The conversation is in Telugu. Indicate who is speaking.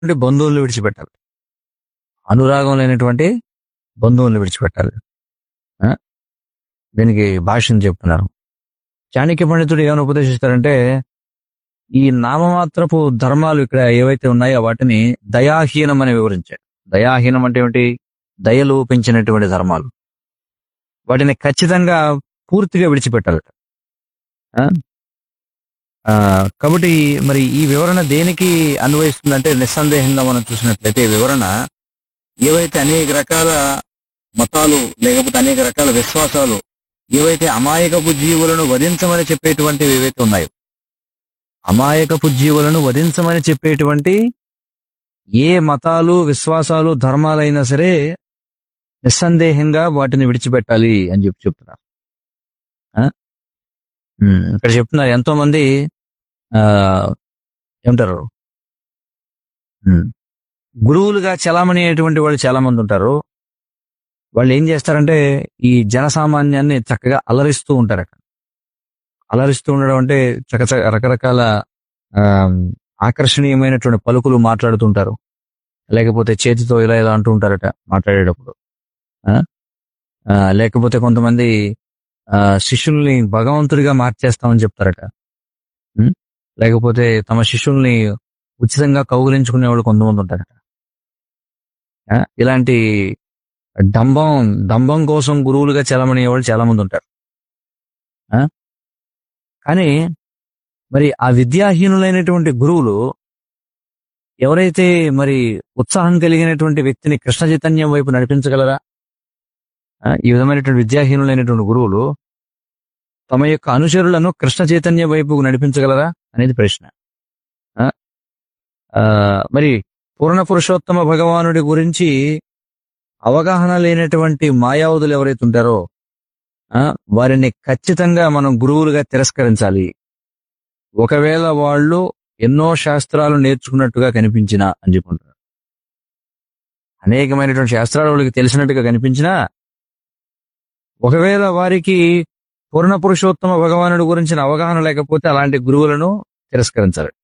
Speaker 1: లేనటువంటి బంధువులను విడిచిపెట్టాలి అనురాగం లేనటువంటి బంధువులను విడిచిపెట్టాలి ఆ? దీనికి భాష్యం చెప్తున్నారు చాణక్య పండితుడు ఏమైనా ఉపదేశిస్తారంటే ఈ నామమాత్రపు ధర్మాలు ఇక్కడ ఏవైతే ఉన్నాయో వాటిని దయాహీనం అని వివరించాడు దయాహీనం అంటే ఏమిటి దయలు పెంచినటువంటి ధర్మాలు వాటిని ఖచ్చితంగా పూర్తిగా విడిచిపెట్టాలట ఆ? ఆ, కాబట్టి మరి ఈ వివరణ దేనికి అన్వయిస్తుందంటే నిస్సందేహంగా మనం చూసినట్లయితే ఈ వివరణ ఏవైతే అనేక రకాల మతాలు లేకపోతే అనేక రకాల విశ్వాసాలు ఏవైతే అమాయకపు జీవులను వధించమని చెప్పేటువంటివి ఏవైతే ఉన్నాయో అమాయకపు జీవులను వధించమని చెప్పేటువంటి ఏ మతాలు విశ్వాసాలు ధర్మాలైనా సరే నిస్సందేహంగా వాటిని విడిచిపెట్టాలి అని చెప్పి చెప్తున్నారు ఆ? ఉమ్, ఇక్కడ చెప్తున్నారు ఎంతో మంది ఆ ఏమంటారు ఉమ్, గురువులుగా చలామణి అయ్యేటువంటి వాళ్ళు చాలా మంది ఉంటారు వాళ్ళు ఏం చేస్తారంటే ఈ జనసామాన్యాన్ని చక్కగా అలరిస్తూ ఉంటారు అక్కడ అలరిస్తూ ఉండడం అంటే చక్క రకరకాల ఆ, ఆకర్షణీయమైనటువంటి పలుకులు మాట్లాడుతుంటారు లేకపోతే చేతితో ఇలా ఇలా అంటూ ఉంటారట మాట్లాడేటప్పుడు ఆ? ఆ, లేకపోతే కొంతమంది ఆ, శిష్యుల్ని భగవంతుడిగా మార్చేస్తామని చెప్తారట ఉం? లేకపోతే తమ శిష్యుల్ని ఉచితంగా కౌగులించుకునే వాళ్ళు కొంతమంది ఉంటారట ఆ, ఇలాంటి డంబం డంబం కోసం గురువులుగా చలమనే వాళ్ళు చాలా మంది ఉంటారు ఆ? కానీ మరి ఆ విద్యాహీనులైనటువంటి గురువులు ఎవరైతే మరి ఉత్సాహం కలిగినటువంటి వ్యక్తిని కృష్ణ చైతన్యం వైపు నడిపించగలరా ఆ, ఈ విధమైనటువంటి విద్యాహీనులైనటువంటి గురువులు తమ యొక్క అనుచరులను కృష్ణ చైతన్య వైపుకు నడిపించగలరా అనేది ప్రశ్న ఆ? ఆ, మరి పూర్ణ పురుషోత్తమ భగవానుడి గురించి అవగాహన లేనటువంటి మాయావదులు ఎవరైతే ఉంటారో ఆ, వారిని ఖచ్చితంగా మనం గురువులుగా తిరస్కరించాలి ఒకవేళ వాళ్ళు ఎన్నో శాస్త్రాలు నేర్చుకున్నట్టుగా కనిపించినా అని చెప్పుకుంటారు అనేకమైనటువంటి శాస్త్రాలు వాళ్ళకి తెలిసినట్టుగా కనిపించినా ఒకవేళ వారికి పూర్ణ పురుషోత్తమ భగవానుడి గురించిన అవగాహన లేకపోతే అలాంటి గురువులను తిరస్కరించాలి